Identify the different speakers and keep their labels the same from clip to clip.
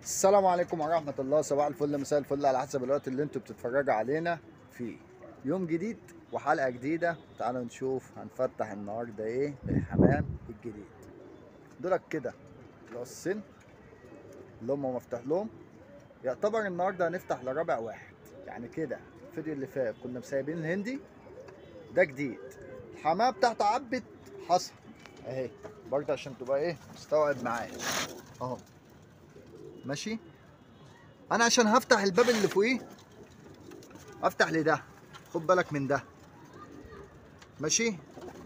Speaker 1: السلام عليكم ورحمة الله صباح الفل مساء الفل على حسب الوقت اللي انتوا بتتفرجوا علينا فيه يوم جديد وحلقة جديدة تعالوا نشوف هنفتح النهاردة ايه الحمام الجديد دولك كده القصين اللي هم مفتوح لهم يعتبر النهاردة هنفتح لرابع واحد يعني كده الفيديو اللي فات كنا مسايبين الهندي ده جديد الحمامة بتاعته عبت حصل اهي برضه عشان تبقى ايه مستوعب معايا اهو ماشي انا عشان هفتح الباب اللي فوقيه افتح لده خد بالك من ده ماشي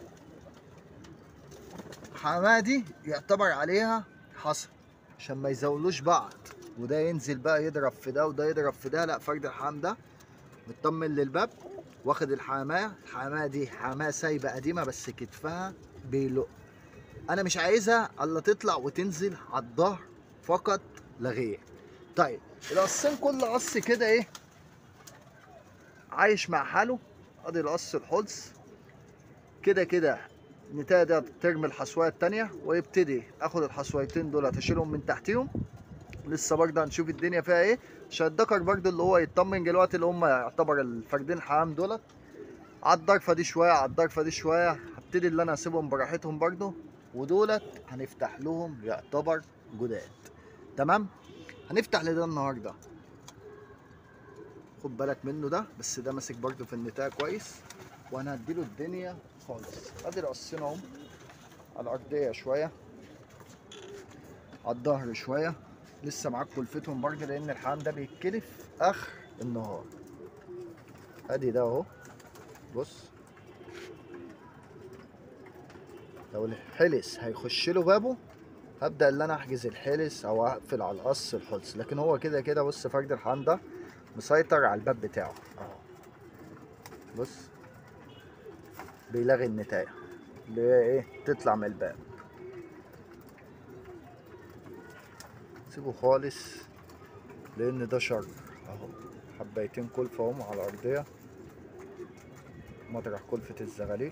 Speaker 1: الحمامة دي يعتبر عليها حصى عشان ما يزولوش بعض وده ينزل بقى يضرب في ده وده يضرب في ده لا فرد الحمام ده مطمن للباب واخد الحمامة الحمامة دي حمامة سايبة قديمة بس كتفها بيلق انا مش عايزها الا تطلع وتنزل على الظهر فقط لا غير طيب القصين كل قص كده ايه عايش مع حاله ادي القص الحلس كده كده النتاية ده ترمي الحصوايه التانية ويبتدي اخد الحصويتين دول اشيلهم من تحتيهم لسه برضه هنشوف الدنيا فيها ايه عشان الدكر برضه اللي هو يطمن دلوقتي اللي هم يعتبر الفردين الحمام دولت على الضرفه دي شويه على الضرفه دي شويه هبتدي اللي انا اسيبهم براحتهم برضه ودولت هنفتح لهم يعتبر جداد تمام هنفتح لده النهارده خد بالك منه ده بس ده ماسك برضه في النتاية كويس وانا هديله الدنيا خالص ادي القصين اهو على الارضيه شويه على الظهر شويه لسه معاك كلفتهم برضه لان الحمام ده بيتكلف اخر النهار ادي ده اهو بص لو الحلس هيخش له بابه هبدا ان انا احجز الحلس او اقفل على القص الحلس لكن هو كده كده بص فرد الحمام ده مسيطر على الباب بتاعه اهو بص بيلغي النتاية اللي هي ايه تطلع من الباب سيبه خالص لان ده شر اهو حبايتين كلفة اهم على الارضية مطرح كلفة الزغاليل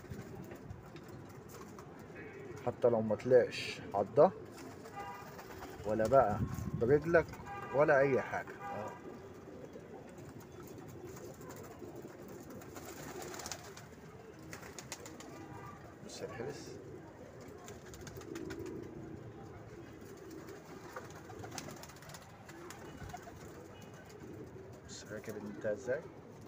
Speaker 1: حتى لو ما طلعش على الظهر ولا بقى برجلك ولا اي حاجه اه بص الحبس بص راكب انت ازاي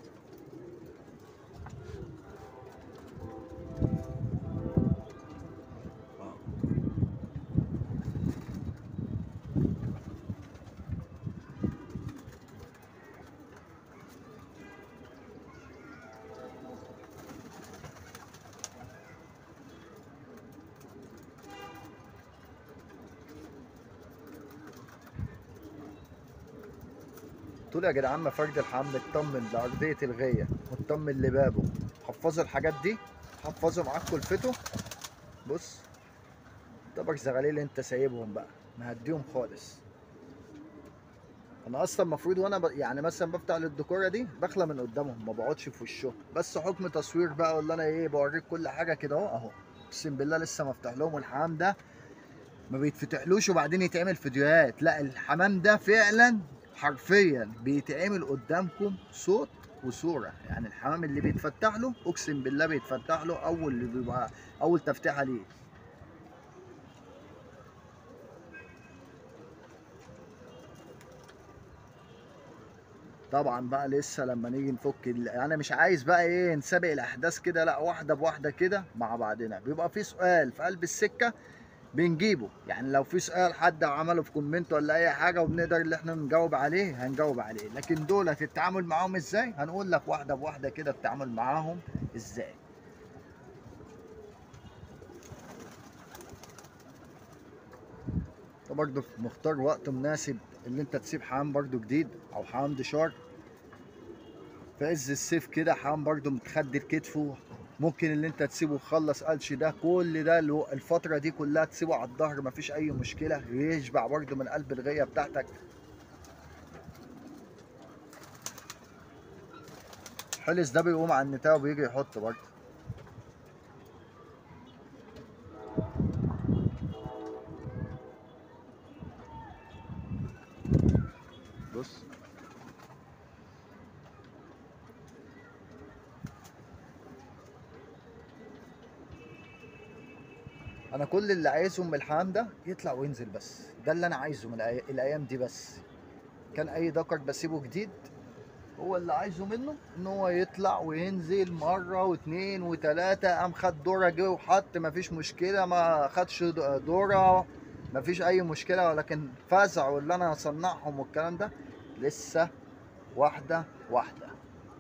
Speaker 1: تقول يا جدعان ما فرد الحمام مطمن لأرضية الغية مطمن لبابه حفظوا الحاجات دي حفظوا معاك كلفته بص طبق زغاليل انت سايبهم بقى مهديهم خالص انا اصلا المفروض وانا ب... يعني مثلا بفتح للديكوره دي بخلى من قدامهم ما بقعدش في وشهم بس حكم تصوير بقى ولا انا ايه بوريك كل حاجه كده اهو اهو اقسم بالله لسه مفتح لهم الحمام ده ما بيتفتحلوش وبعدين يتعمل فيديوهات لا الحمام ده فعلا حرفيا بيتعمل قدامكم صوت وصوره يعني الحمام اللي بيتفتح له اقسم بالله بيتفتح له اول اللي بيبقى اول تفتيحه ليه طبعا بقى لسه لما نيجي نفك ال- انا مش عايز بقى ايه نسابق الاحداث كده لا واحده بواحده كده مع بعضنا بيبقى في سؤال في قلب السكه بنجيبه يعني لو في سؤال حد عمله في كومنت ولا اي حاجه وبنقدر ان احنا نجاوب عليه هنجاوب عليه لكن دولت التعامل معاهم ازاي هنقول لك واحده بواحده كده التعامل معاهم ازاي ده برضه مختار وقت مناسب اللي انت تسيب حمام برضه جديد او حمام دشار في عز الصيف كده حمام برضه متخدر كتفه ممكن اللي انت تسيبه يخلص قلش ده كل ده اللي هو الفترة دي كلها تسيبه على الظهر مفيش أي مشكلة يشبع برضه من قلب الغية بتاعتك حلس ده بيقوم على النتاية وبيجي يحط برضه بص انا كل اللي عايزه من الحمام ده يطلع وينزل بس ده اللي انا عايزه من الأي- الايام دي بس كان اي دكر بسيبه جديد هو اللي عايزه منه ان هو يطلع وينزل مره واتنين وتلاته قام خد دوره جه وحط مفيش مشكله ما خدش د- دوره مفيش اي مشكله ولكن فزع واللي انا هصنعهم والكلام ده لسه واحده واحده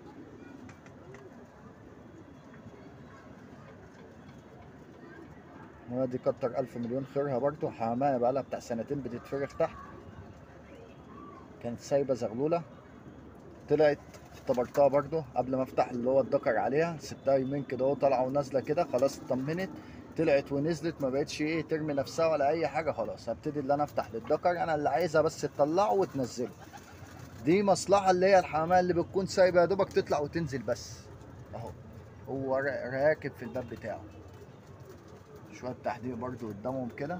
Speaker 1: هو دي كتر الف مليون خيرها برضو حمامه بقالها بتاع سنتين بتتفرخ تحت كانت سايبه زغلوله طلعت اختبرتها برضو قبل ما افتح اللي هو الدكر عليها سبتها يومين كده اهو طالعه ونازله كده خلاص اطمنت طلعت ونزلت ما بقتش ايه ترمي نفسها ولا اي حاجه خلاص هبتدي اللي انا افتح للدكر انا اللي عايزها بس تطلعه وتنزله دي مصلحه اللي هي الحمامه اللي بتكون سايبه يا دوبك تطلع وتنزل بس اهو هو را- راكب في الباب بتاعه شويه تحديق برضو قدامهم كده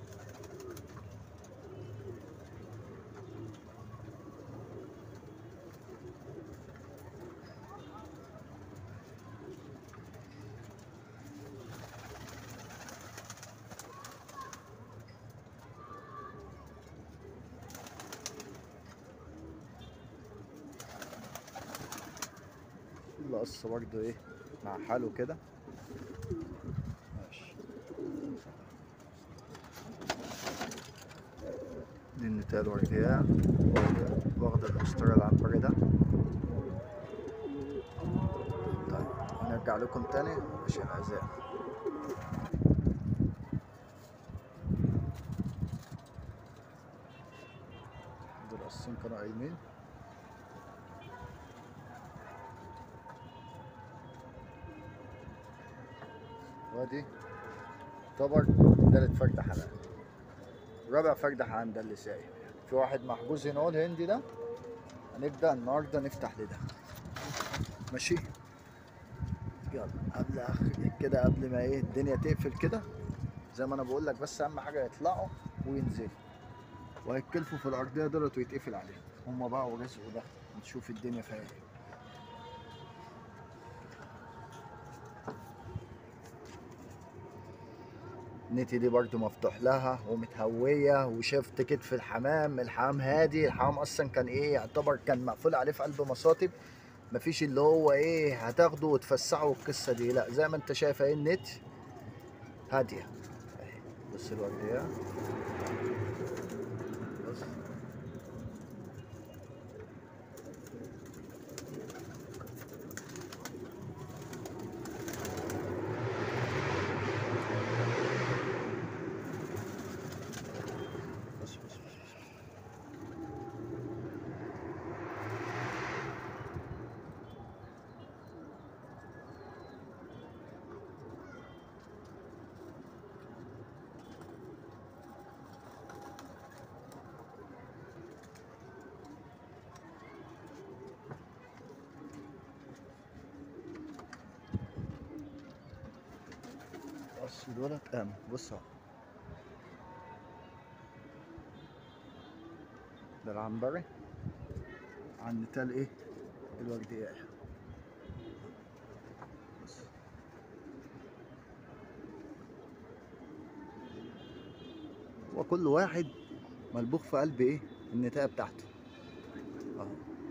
Speaker 1: القص برضو ايه مع حاله كده ماشي دي النتال ورجية واخدة الأسطورة العنبري ده طيب هنرجع لكم تاني عشان الأذان دول القصين كانوا قايمين وادي طبق تالت فردة حلال رابع فردة حلال ده اللي سايب في واحد محجوز هنا اهو الهندي ده هنبدأ النهاردة نفتح لده ماشي يلا قبل اخر كده قبل ما ايه الدنيا تقفل كده زي ما انا بقول لك بس اهم حاجة يطلعوا وينزلوا وهيتكلفوا في الارضية دولت ويتقفل عليهم هما بقى ورزقوا ده نشوف الدنيا فيها ايه نتي دي برضو مفتوح لها ومتهوية وشفت كتف الحمام الحمام هادي الحمام اصلا كان ايه يعتبر كان مقفول عليه في قلب مصاطب مفيش اللي هو ايه هتاخده وتفسعه والقصة دي لا زي ما انت شايف اهي النت هادية اهي بص الوردية بص بص بص بص بص. بص دولت قام بص اهو ده العنبري عن تال ايه الوردياء بص وكل واحد ملبوخ في قلب ايه النتايه بتاعته اهو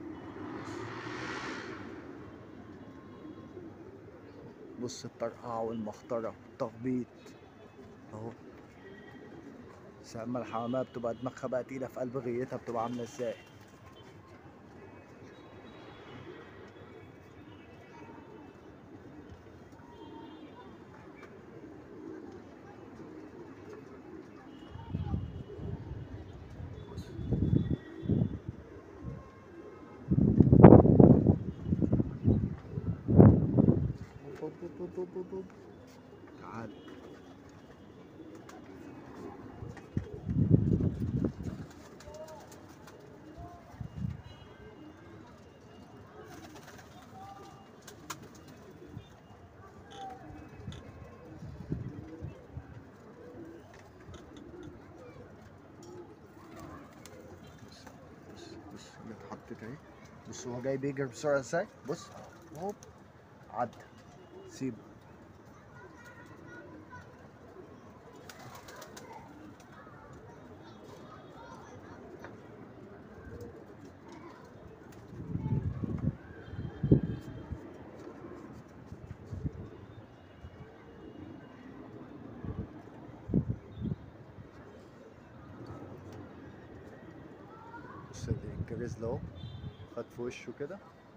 Speaker 1: بص الطرقعة والمخطرة التخبيط اهو ساعة الحمامات بتبقى دماغها بقى تقيلة في قلب غيتها بتبقى عاملة ازاي بوب بوب بوب بوب بوب بوب. تعال بص بص بص حتة اهي بص هو جاي بيجري بسرعة ازاي بص هوب عدى سيبه بص ادي الجريزل اهو خد في وشه كده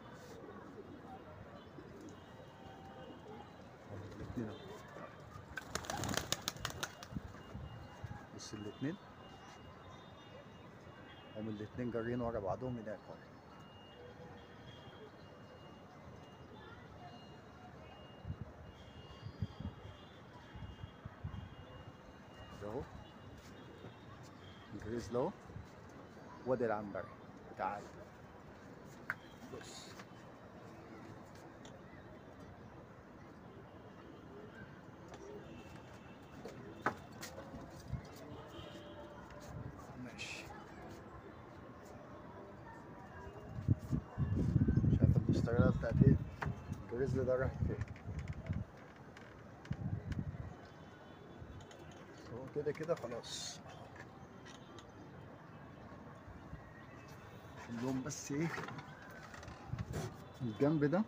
Speaker 1: الاتنين اهو بص الاتنين هم الاتنين جارين ورا بعضهم هناك ورا ده اهو الجريزل اهو وادي العنبري تعال بص ماشي شايف المستغلة بتاعت ايه الجريزلي ده راح فين هو كده كده خلاص اللون بس ايه الجنب ده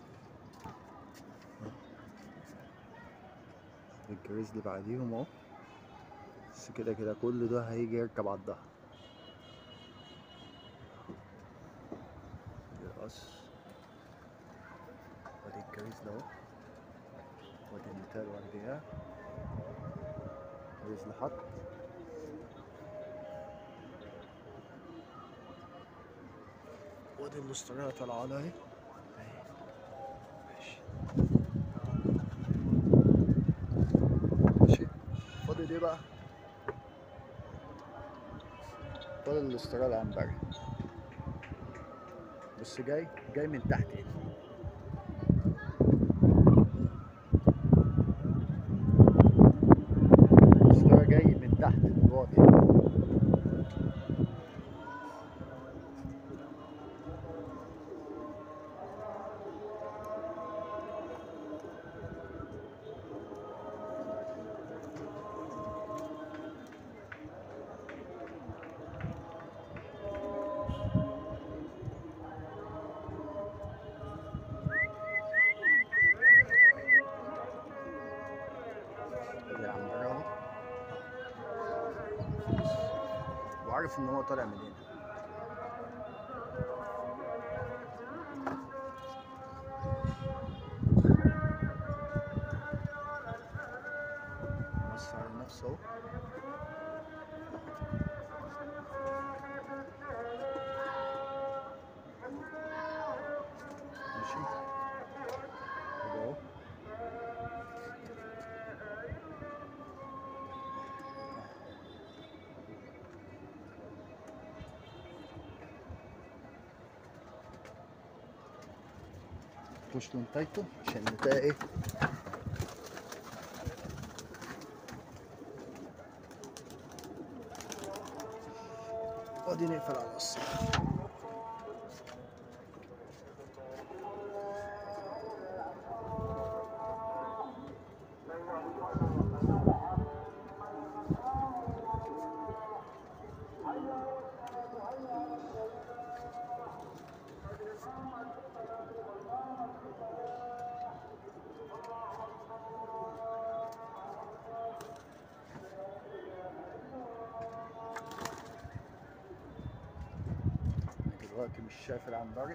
Speaker 1: الجريزلي بعديهم اهو بس كده كده كل ده هيجي يركب على الظهر القص وادي الجريزلي اهو وادي النتال ورديها جريزلي حط وادي الاسترالية طالعة لها اهي اهي. ماشي ماشي فاضل ايه بقى؟ فاضل الاسترالية العنبري بص جاي جاي من تحت هنا الاسترالية جاي من تحت دلوقتي ادي العنبري اهو وعارف ان هو طالع من هنا بص على نفسه اهو ماشي كده اهو تشلون تايتو عشان ده ايه وادي نقفل على الصف دلوقتي مش شايف العنبري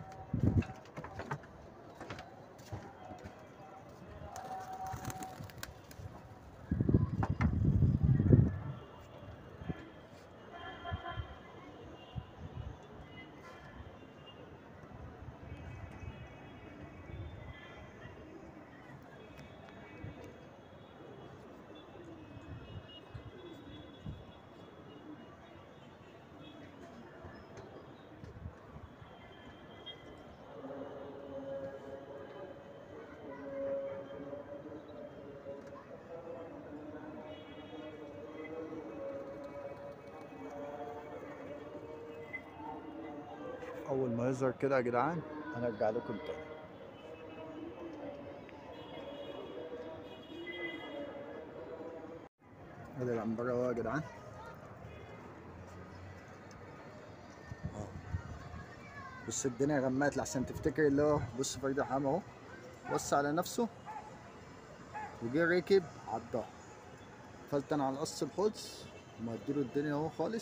Speaker 1: اول ما يظهر كده يا جدعان هنرجع لكم تاني ادي العنبر اهو يا جدعان اهو بص الدنيا غمات لحسن تفتكر اللي هو بص فريد الحمام اهو بص على نفسه وجه ركب على الظهر فلتن على قص الحوض ومديله الدنيا اهو خالص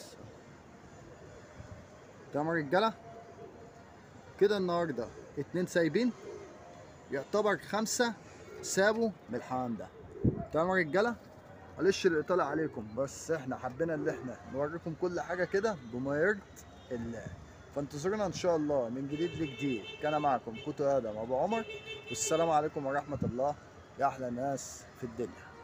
Speaker 1: تمام يا رجاله كده النهارده اتنين سايبين يعتبر خمسة سابوا من الحمام ده تمام يا رجاله معلش الاطاله عليكم بس احنا حبينا ان احنا نوريكم كل حاجه كده بما يرضي الله فانتظرونا ان شاء الله من جديد لجديد كان معكم كوتو ادم ابو عمر والسلام عليكم ورحمه الله يا احلى ناس في الدنيا